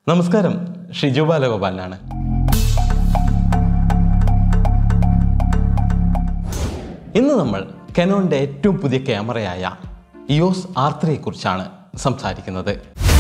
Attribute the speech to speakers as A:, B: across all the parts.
A: നമസ്കാരം ഷിജു ബാലഗോപാലനാണ് ഇന്ന് നമ്മൾ കനോണിൻ്റെ ഏറ്റവും പുതിയ ക്യാമറയായ ഇയോസ് ആർ ത്രീയെ കുറിച്ചാണ് സംസാരിക്കുന്നത്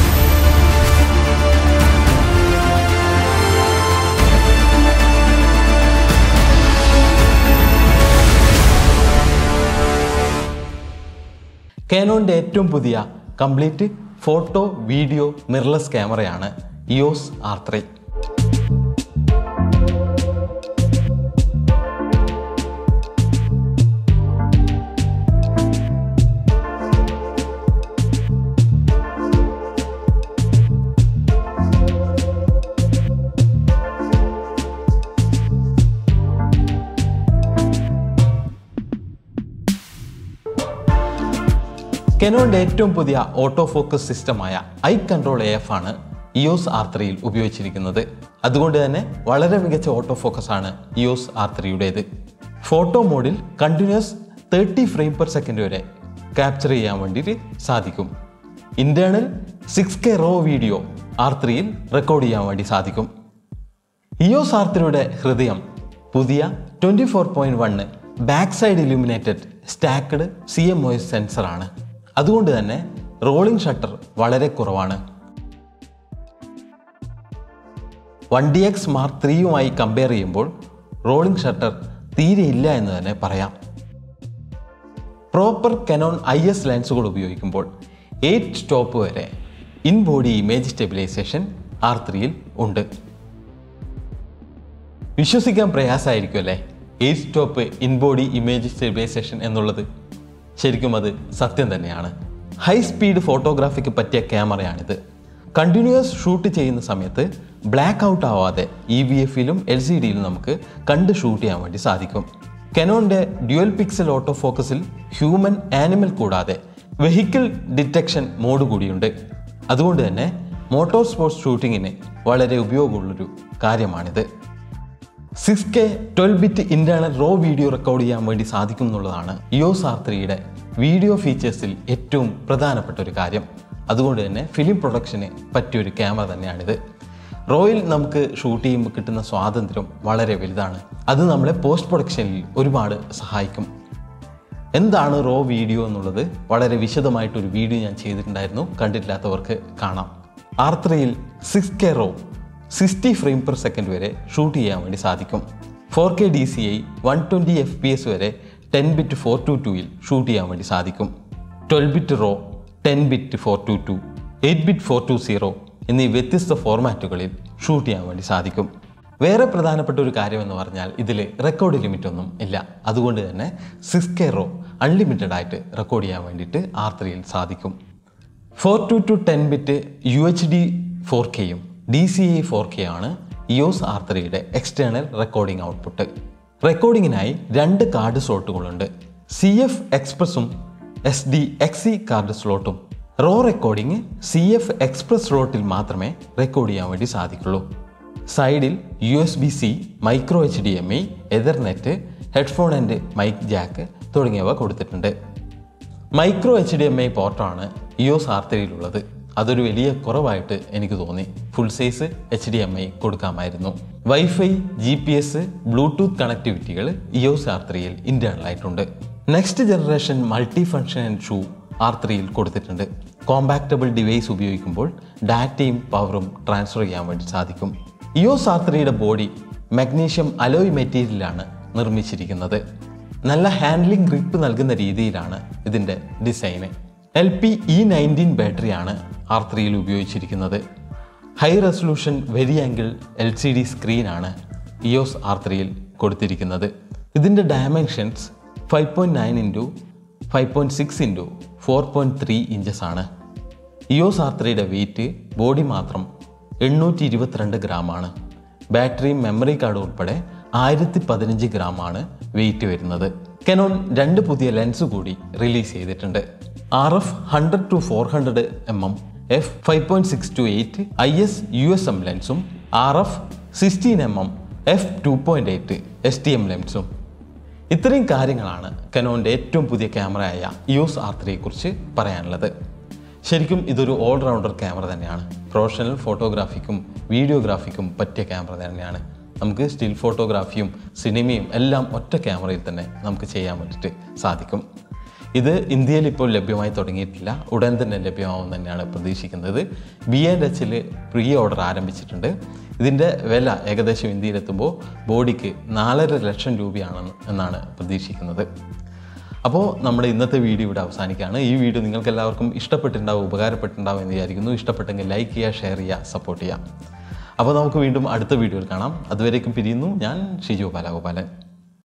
A: കാനോണിൻ്റെ ഏറ്റവും പുതിയ കംപ്ലീറ്റ് ഫോട്ടോ വീഡിയോ മിറർലെസ് ക്യാമറയാണ് ഇയോസ് ആർ ത്രീ കെനോണിൻ്റെ ഏറ്റവും പുതിയ ഓട്ടോ ഫോക്കസ് സിസ്റ്റമായ ഐ കൺട്രോൾ എ എഫ് ആണ് ഇയോസ് ആർ ത്രീയിൽ ഉപയോഗിച്ചിരിക്കുന്നത് അതുകൊണ്ട് തന്നെ വളരെ മികച്ച ഓട്ടോ ഫോക്കസ് ആണ് ഇയോസ് ആർ ത്രീയുടേത് ഫോട്ടോ മോഡിൽ continuous thirty frame per second വരെ ക്യാപ്ചർ ചെയ്യാൻ വേണ്ടിയിട്ട് സാധിക്കും internal six K raw video R ത്രീയിൽ റെക്കോർഡ് ചെയ്യാൻ വേണ്ടി സാധിക്കും ഇയോസ് ആർ ത്രീയുടെ ഹൃദയം പുതിയ twenty four point one back side illuminated stacked C M O S സെൻസറാണ് അതുകൊണ്ട് തന്നെ റോളിംഗ് ഷട്ടർ വളരെ കുറവാണ് വൺ ഡി എക്സ് മാർക്ക് ത്രീയുമായി കമ്പയർ ചെയ്യുമ്പോൾ റോളിംഗ് ഷട്ടർ തീരെ ഇല്ല എന്ന് തന്നെ പറയാം പ്രോപ്പർ കനോൺ ഐ എസ് ലെൻസുകൾ ഉപയോഗിക്കുമ്പോൾ എയ്റ്റ് സ്റ്റോപ്പ് വരെ in body image stabilisation R ത്രീയിൽ ഉണ്ട് വിശ്വസിക്കാൻ പ്രയാസമായിരിക്കും അല്ലേ eight stop in body image stabilisation എന്നുള്ളത് ശരിക്കും അത് സത്യം തന്നെയാണ് ഹൈ സ്പീഡ് ഫോട്ടോഗ്രാഫിക്ക് പറ്റിയ ക്യാമറയാണിത് കണ്ടിന്യൂസ് ഷൂട്ട് ചെയ്യുന്ന സമയത്ത് ബ്ലാക്ക് ഔട്ട് ആവാതെ ഇ വി എഫിലും എൽ സി ഡിയിലും നമുക്ക് കണ്ട് ഷൂട്ട് ചെയ്യാൻ വേണ്ടി സാധിക്കും കെനോണിൻ്റെ ഡ്യുവൽ പിക്സൽ ഓട്ടോ ഫോക്കസിൽ ഹ്യൂമൻ ആനിമൽ കൂടാതെ വെഹിക്കിൾ ഡിറ്റക്ഷൻ മോഡ് കൂടിയുണ്ട് അതുകൊണ്ട് തന്നെ മോട്ടോർ സ്പോർട്സ് ഷൂട്ടിങ്ങിന് വളരെ ഉപയോഗമുള്ളൊരു കാര്യമാണിത് six K twelve bit internal raw video record ചെയ്യാൻ വേണ്ടി സാധിക്കും എന്നുള്ളതാണ് ഇയോസ് ആർ ത്രീയുടെ വീഡിയോ ഫീച്ചേഴ്സിൽ ഏറ്റവും പ്രധാനപ്പെട്ട ഒരു കാര്യം അതുകൊണ്ട് തന്നെ ഫിലിം പ്രൊഡക്ഷന് പറ്റിയൊരു ക്യാമറ തന്നെയാണിത് റോയിൽ നമുക്ക് ഷൂട്ട് ചെയ്യുമ്പോൾ കിട്ടുന്ന സ്വാതന്ത്ര്യം വളരെ വലുതാണ് അത് നമ്മളെ പോസ്റ്റ് പ്രൊഡക്ഷനിൽ ഒരുപാട് സഹായിക്കും എന്താണ് റോ വീഡിയോ എന്നുള്ളത് വളരെ വിശദമായിട്ടൊരു വീഡിയോ ഞാൻ ചെയ്തിട്ടുണ്ടായിരുന്നു കണ്ടിട്ടില്ലാത്തവർക്ക് കാണാം ആർ ത്രീയിൽ six K raw sixty frame per second വരെ ഷൂട്ട് ചെയ്യാൻ വേണ്ടി സാധിക്കും four K D C I one twenty F P S വരെ ടെൻ ബിറ്റ് ഫോർ ടു ടുയിൽ ഷൂട്ട് ചെയ്യാൻ വേണ്ടി സാധിക്കും twelve bit raw ten bit four two two eight bit four two zero എന്നീ വ്യത്യസ്ത ഫോർമാറ്റുകളിൽ ഷൂട്ട് ചെയ്യാൻ വേണ്ടി സാധിക്കും വേറെ പ്രധാനപ്പെട്ട ഒരു കാര്യം എന്ന് പറഞ്ഞാൽ ഇതിൽ റെക്കോർഡ് ലിമിറ്റ് ഒന്നും ഇല്ല അതുകൊണ്ട് തന്നെ സിക്സ് കെ റോ അൺലിമിറ്റഡ് ആയിട്ട് റെക്കോർഡ് ചെയ്യാൻ വേണ്ടിയിട്ട് ആർ ത്രീയിൽ സാധിക്കും four two two ten bit U H D four കെയും D C I four K ആണ് ഇയോസ് ആർ ത്രീയുടെ എക്സ്റ്റേണൽ റെക്കോർഡിംഗ് ഔട്ട്പുട്ട് റെക്കോർഡിങ്ങിനായി രണ്ട് കാർഡ് സ്ലോട്ടുകളുണ്ട് സി എഫ് എക്സ്പ്രസും എസ് ഡി എക്സി കാർഡ് സ്ലോട്ടും raw recording C F express സ്ലോട്ടിൽ മാത്രമേ റെക്കോർഡ് ചെയ്യാൻ വേണ്ടി സാധിക്കുള്ളൂ സൈഡിൽ U S B C micro H D M I Ethernet headphone and mic jack തുടങ്ങിയവ കൊടുത്തിട്ടുണ്ട് micro H D M I പോർട്ടാണ് ഇയോസ് ആർ ത്രീയിലുള്ളത് അതൊരു വലിയ കുറവായിട്ട് എനിക്ക് തോന്നി full size H D M I കൊടുക്കാമായിരുന്നു wifi G P S bluetooth കണക്ടിവിറ്റികൾ ഇയോസ് ആർ ത്രീയിൽ ഇന്റേണൽ ആയിട്ടുണ്ട് next generation multi function and shoe R ത്രീയിൽ കൊടുത്തിട്ടുണ്ട് കോമ്പാക്റ്റബിൾ ഡിവൈസ് ഉപയോഗിക്കുമ്പോൾ ഡാറ്റയും പവറും ട്രാൻസ്ഫർ ചെയ്യാൻ വേണ്ടി സാധിക്കും ഇയോസ് ആർ ത്രീയുടെ ബോഡി മഗ്നീഷ്യം അലോയ് മെറ്റീരിയലാണ് നിർമ്മിച്ചിരിക്കുന്നത് നല്ല ഹാൻഡ്ലിംഗ് ഗ്രിപ്പ് നൽകുന്ന രീതിയിലാണ് ഇതിൻ്റെ design L P E nineteen ബാറ്ററിയാണ് ആർ ത്രീയിൽ ഉപയോഗിച്ചിരിക്കുന്നത് high resolution vari angle L C D സ്ക്രീനാണ് ഇയോസ് ആർ ത്രീയിൽ കൊടുത്തിരിക്കുന്നത് ഇതിൻ്റെ dimensions five point nine into five point six into four point three inches ആണ് ഇയോസ് ആർ ത്രീയുടെ വെയിറ്റ് ബോഡി മാത്രം എണ്ണൂറ്റി ഇരുപത്തിരണ്ട് ഗ്രാമാണ് ബാറ്ററിയും മെമ്മറി കാർഡ് ഉൾപ്പെടെ ആയിരത്തി പതിനഞ്ച് ഗ്രാമാണ് വെയിറ്റ് വരുന്നത് കെനോൺ രണ്ട് പുതിയ ലെൻസ് കൂടി റിലീസ് ചെയ്തിട്ടുണ്ട് R F hundred to four hundred M M F five point six to eight I S U S M ലെൻസും R F sixteen M M F two point eight S T M ലെൻസും ഇത്രയും കാര്യങ്ങളാണ് കനോൻ്റെ ഏറ്റവും പുതിയ ക്യാമറയായ use R ത്രീയെ കുറിച്ച് പറയാനുള്ളത് ശരിക്കും ഇതൊരു ഓൾറൗണ്ടർ ക്യാമറ തന്നെയാണ് പ്രൊഫഷണൽ ഫോട്ടോഗ്രാഫിക്കും വീഡിയോഗ്രാഫിക്കും പറ്റിയ ക്യാമറ തന്നെയാണ് നമുക്ക് സ്റ്റിൽ ഫോട്ടോഗ്രാഫിയും സിനിമയും എല്ലാം ഒറ്റ ക്യാമറയിൽ തന്നെ നമുക്ക് ചെയ്യാൻ വേണ്ടിയിട്ട് സാധിക്കും ഇത് ഇന്ത്യയിൽ ഇപ്പോൾ ലഭ്യമായി തുടങ്ങിയിട്ടില്ല ഉടൻ തന്നെ ലഭ്യമാവും തന്നെയാണ് പ്രതീക്ഷിക്കുന്നത് ബി ആൻഡ് എച്ചിൽ പ്രീ ഓർഡർ ആരംഭിച്ചിട്ടുണ്ട് ഇതിൻ്റെ വില ഏകദേശം ഇന്ത്യയിലെത്തുമ്പോൾ ബോഡിക്ക് നാലര ലക്ഷം രൂപയാണ് എന്നാണ് പ്രതീക്ഷിക്കുന്നത് അപ്പോൾ നമ്മുടെ ഇന്നത്തെ വീഡിയോ ഇവിടെ അവസാനിക്കുകയാണ് ഈ വീഡിയോ നിങ്ങൾക്ക് എല്ലാവർക്കും ഇഷ്ടപ്പെട്ടിട്ടുണ്ടാവും ഉപകാരപ്പെട്ടിട്ടുണ്ടാവും എന്ന് വിചാരിക്കുന്നു ഇഷ്ടപ്പെട്ടെങ്കിൽ ലൈക്ക് ചെയ്യുക ഷെയർ ചെയ്യുക സപ്പോർട്ട് ചെയ്യുക അപ്പോൾ നമുക്ക് വീണ്ടും അടുത്ത വീഡിയോയിൽ കാണാം അതുവരേക്കും പിരിയുന്നു ഞാൻ ഷിജു ബാലഗോപാലൻ